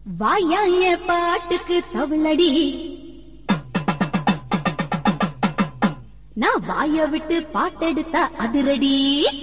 வாயா என் பாட்டுக்கு தவளடி நான் வாய விட்டு பாட்டெடுத்தா அதிரடி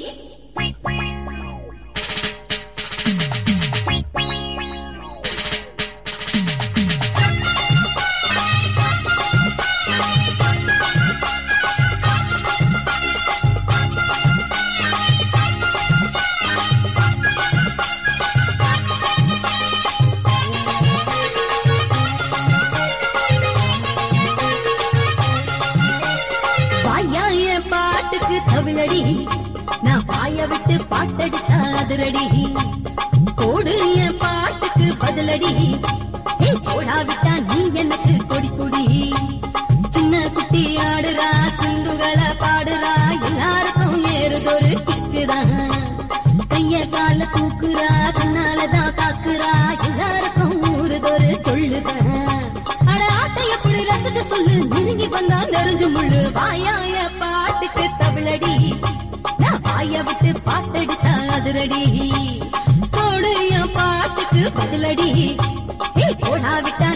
வாயா என் பாட்டுக்கு தவிழடி நான் வாய விட்டு பாட்டெடுத்தா அதிரடி கோடு என் பாட்டுக்கு பதிலடி ஏய், போடா விட்டா நீ எனக்கு கொடி கொடி சின்ன குட்டி ஆடுறா சிந்துகளை பாடுறா எல்லாருக்கும் ஏறுதொரு கிக்குதான் கைய கால தூக்குறா கண்ணாலதான் காக்குறா எல்லாருக்கும் ஊறுதொரு சொல்லுதான் அட ஆட்டை எப்படி ரசிச்சு சொல்லு நெருங்கி வந்தா நெருஞ்சு முள்ளு வாயாய பாட்டுக்கு தவிழடி நான் வாய விட்டு பாட்டெடுத்தா அதிரடி போடு என் பாட்டுக்கு பதிலடி ஏய், போடா விட்டா